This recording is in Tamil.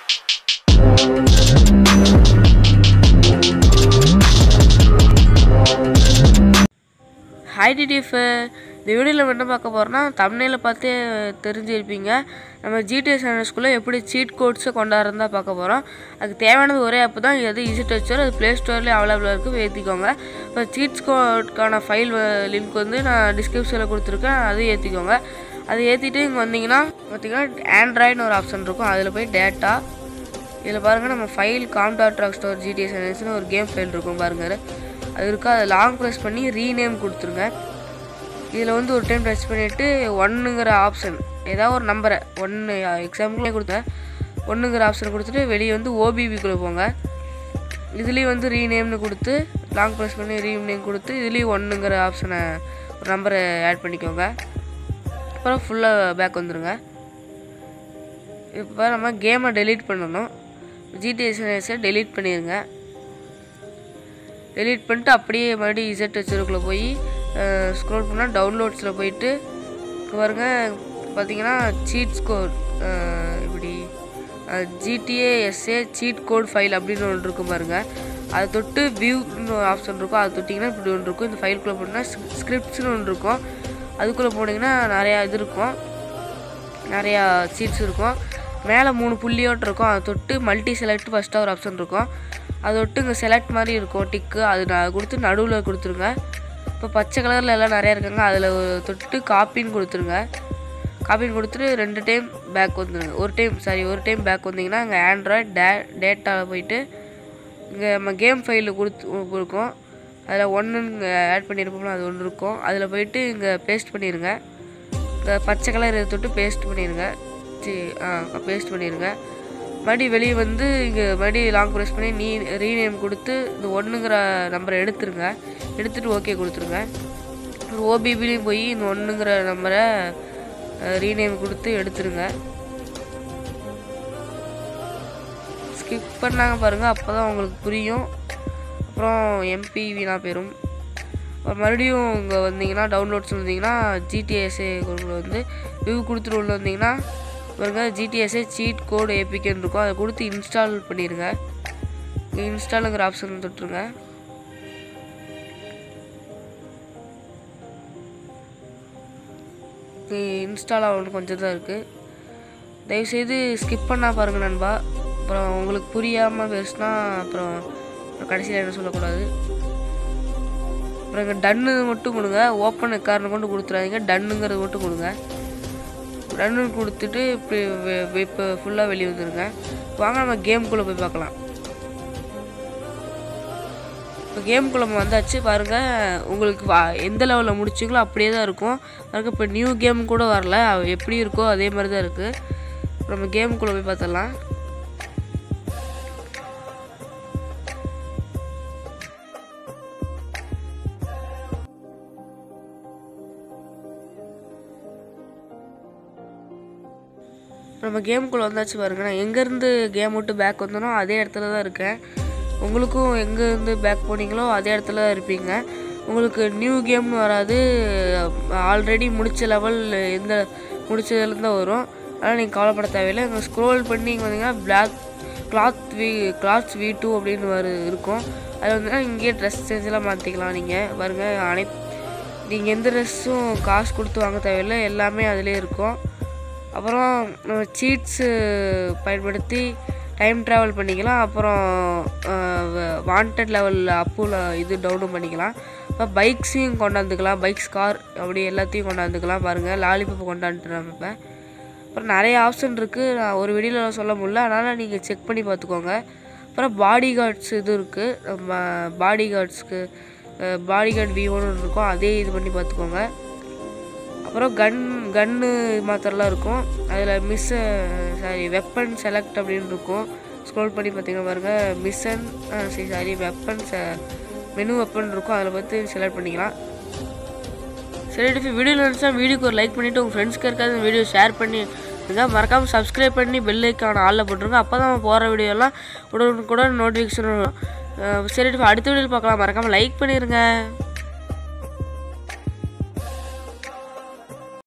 ஹாய் டிடிஎஃப் இந்த வீடியோவில் நம்ம என்ன பார்க்க போகிறோம்னா தமிழில் பார்த்து தெரிஞ்சிருப்பீங்க நம்ம ஜிடிஎஸ் ஸ்கூலில் எப்படி சீட் கோட்ஸை கொண்டாடுறதா தான் பார்க்க போகிறோம் அதுக்கு தேவையானது ஒரே ஆப் தான் எது ஈஸி டச்சர் அது ப்ளே ஸ்டோர்லேயே அவைலபிளாக இருக்குது ஏற்றிக்கோங்க இப்போ சீட்ஸ் கோட்கான ஃபைல் லிங்க் வந்து நான் டிஸ்கிரிப்ஷனில் கொடுத்துருக்கேன் அதையும் ஏற்றிக்கோங்க அதை ஏற்றிட்டு இங்கே வந்தீங்கன்னா பார்த்தீங்கன்னா ஆண்ட்ராய்டுன்னு ஒரு ஆப்ஷன் இருக்கும் அதில் போய் டேட்டா இதில் பாருங்கள் நம்ம file com dot rock store GTS ஒரு கேம் ஃபைல் இருக்கும் பாருங்கள் அது இருக்கா அதை லாங் ப்ரெஸ் பண்ணி ரீநேம் கொடுத்துருங்க இதில் வந்து ஒரு டைம் ப்ரெஸ் பண்ணிவிட்டு ஒன்றுங்கிற ஆப்ஷன் ஏதாவது ஒரு நம்பரை ஒன்று எக்ஸாம்பிளே கொடுத்தேன் ஒன்றுங்கிற ஆப்ஷன் கொடுத்துட்டு வெளியே வந்து ஓபிபிக்குள்ளே போங்க இதுலேயும் வந்து ரீநேம்னு கொடுத்து லாங் ப்ரெஸ் பண்ணி ரீநேம் கொடுத்து இதுலேயும் ஒன்றுங்கிற ஆப்ஷனை ஒரு நம்பரை ஆட் பண்ணிக்கோங்க அப்புறம் ஃபுல்லாக பேக் வந்துடுங்க இப்போ நம்ம கேமை டெலீட் பண்ணணும் ஜிடிஎஸ்எஸை டெலீட் பண்ணிடுங்க டெலீட் பண்ணிட்டு அப்படியே மறுபடியும் இசட் வச்சுருக்குள்ளே போய் ஸ்க்ரோல் பண்ணால் டவுன்லோட்ஸில் போயிட்டு இங்கே பாருங்க பார்த்தீங்கன்னா சீட் ஸ்கோர் இப்படி GTA SA cheat code file அப்படின்னு ஒன்று இருக்கும் பாருங்க அதை தொட்டு வியூன்னு ஒரு ஆப்ஷன் இருக்கும் அதை தொட்டிங்கன்னா இப்படி ஒன்று இருக்கும் இந்த ஃபைலுக்குள்ளே போனீங்கன்னா ஸ்கிரிப்ட்ஸ்னு ஒன்று இருக்கும் அதுக்குள்ளே போனீங்கன்னா நிறையா இது இருக்கும் நிறையா சீட்ஸ் இருக்கும் மேலே மூணு புள்ளியோட்டு இருக்கும் அதை தொட்டு மல்டி செலக்ட் ஃபஸ்ட்டாக ஒரு ஆப்ஷன் இருக்கும் அதை விட்டு இங்கே செலக்ட் மாதிரி இருக்கும் டிக்கு அது நான் கொடுத்து நடுவில் கொடுத்துருங்க இப்போ பச்சை கலரில் எல்லாம் நிறையா இருக்காங்க அதில் தொட்டு காப்பின்னு கொடுத்துருங்க காப்பின்னு கொடுத்துட்டு ரெண்டு டைம் பேக் வந்துடுங்க ஒரு டைம் சாரி ஒரு டைம் பேக் வந்தீங்கன்னா இங்கே ஆண்ட்ராய்ட் டே டேட்டாவில் போயிட்டு இங்கே நம்ம கேம் ஃபைலில் கொடுத்து கொடுக்கும் அதில் ஒன்று ஆட் பண்ணியிருப்போம்ல அது ஒன்று இருக்கும் அதில் போயிட்டு இங்கே பேஸ்ட் பண்ணிடுங்க இந்த பச்சை கலர் இதை தொட்டு பேஸ்ட் பண்ணிடுங்க சி ஆ பேஸ்ட் பண்ணிடுங்க மறுபடியும் வெளியே வந்து இங்கே மறுபடியும் லாங் ப்ரெஸ் பண்ணி நீ ரீநேம் கொடுத்து இந்த ஒன்றுங்கிற நம்பரை எடுத்துருங்க எடுத்துகிட்டு ஓகே கொடுத்துருங்க ஒரு ஓபிபிலையும் போய் இந்த ஒன்றுங்கிற நம்பரை ரீநேம் கொடுத்து எடுத்துருங்க ஸ்கிப் பண்ணாங்க பாருங்கள் அப்போ தான் உங்களுக்கு புரியும் அப்புறம் எம்பி வீணாக போயிடும் அப்புறம் மறுபடியும் இங்கே வந்தீங்கன்னா டவுன்லோட்ஸ் வந்தீங்கன்னா ஜிடிஎஸ்ஏ வந்து வியூ கொடுத்துட்டு உள்ள வந்தீங்கன்னா பாருங்க ஜிடிஎஸ்ஏ சீட் கோடு ஏபிகேன்னு இருக்கும் அதை கொடுத்து இன்ஸ்டால் பண்ணிடுங்க இன்ஸ்டாலுங்கிற ஆப்ஷன் தொட்டுருங்க இன்ஸ்டால் ஆகணும் கொஞ்சம் தான் இருக்குது தயவுசெய்து ஸ்கிப் பண்ணால் பாருங்கள் நண்பா அப்புறம் உங்களுக்கு புரியாமல் பேசுனா அப்புறம் கடைசியில் என்ன சொல்லக்கூடாது அப்புறம் இங்கே டன்னு மட்டும் கொடுங்க ஓப்பன் காரணம் கொண்டு கொடுத்துறாதீங்க டன்னுங்கிறது மட்டும் கொடுங்க ரன்னு கொடுத்துட்டு இப்போ இப்போ ஃபுல்லாக வெளியே வந்துடுங்க வாங்க நம்ம கேமுக்குள்ளே போய் பார்க்கலாம் இப்போ கேமுக்குள்ளே வந்தாச்சு பாருங்கள் உங்களுக்கு வா எந்த லெவலில் முடிச்சிங்களோ அப்படியே தான் இருக்கும் பாருங்க இப்போ நியூ கேம் கூட வரல எப்படி இருக்கோ அதே மாதிரி தான் இருக்குது நம்ம கேமுக்குள்ளே போய் பார்த்துடலாம் நம்ம கேமுக்குள்ளே வந்தாச்சு பாருங்க நான் எங்கேருந்து கேம் விட்டு பேக் வந்தனோ அதே இடத்துல தான் இருக்கேன் உங்களுக்கும் எங்கேருந்து பேக் போனீங்களோ அதே இடத்துல தான் இருப்பீங்க உங்களுக்கு நியூ கேம்னு வராது ஆல்ரெடி முடித்த லெவல் எந்த முடிச்சதுலேருந்து தான் வரும் அதனால் நீங்கள் கவலைப்பட தேவையில்லை இங்கே ஸ்க்ரோல் பண்ணி இங்கே வந்தீங்கன்னா பிளாக் கிளாத் வி கிளாத்ஸ் வி டூ அப்படின்னு வரு இருக்கும் அது வந்துன்னா இங்கேயே ட்ரெஸ் சேஞ்செல்லாம் மாற்றிக்கலாம் நீங்கள் பாருங்கள் அனை நீங்கள் எந்த ட்ரெஸ்ஸும் காசு கொடுத்து வாங்க தேவையில்லை எல்லாமே அதிலே இருக்கும் அப்புறம் நம்ம சீட்ஸு பயன்படுத்தி டைம் ட்ராவல் பண்ணிக்கலாம் அப்புறம் வாண்டட் லெவலில் அப்பில் இது டவுனும் பண்ணிக்கலாம் இப்போ பைக்ஸையும் கொண்டாந்துக்கலாம் பைக்ஸ் கார் அப்படி எல்லாத்தையும் கொண்டாந்துக்கலாம் பாருங்கள் லாலிபப்பை கொண்டாந்துட்டுறோம் இப்போ அப்புறம் நிறைய ஆப்ஷன் இருக்குது நான் ஒரு வீடியோவில் சொல்ல முடியல அதனால் நீங்கள் செக் பண்ணி பார்த்துக்கோங்க அப்புறம் பாடி கார்ட்ஸ் இது இருக்குது நம்ம பாடி கார்ட்ஸ்க்கு பாடி கார்டு வி ஒன்று இருக்கும் அதே இது பண்ணி பார்த்துக்கோங்க அப்புறம் கன் கன்னு மாத்திரலாம் இருக்கும் அதில் மிஸ் சாரி வெப்பன் செலக்ட் அப்படின்னு இருக்கும் ஸ்க்ரோல் பண்ணி பார்த்தீங்கன்னா பாருங்கள் மிஷன் சரி சாரி வெப்பன் மெனு வெப்பன் இருக்கும் அதில் பார்த்து செலக்ட் பண்ணிக்கலாம் சரி வீடியோ நினச்சா வீடியோக்கு ஒரு லைக் பண்ணிவிட்டு உங்கள் ஃப்ரெண்ட்ஸ்க்கு இருக்காது இந்த வீடியோ ஷேர் பண்ணி இருங்க மறக்காமல் சப்ஸ்கிரைப் பண்ணி பெல் ஐக்கான ஆளில் போட்டுருங்க அப்போ தான் நம்ம போகிற வீடியோலாம் உடனுக்குடன் நோட்டிஃபிகேஷன் வரும் சரி அடுத்த வீடியோவில் பார்க்கலாம் மறக்காமல் லைக் பண்ணிடுங்க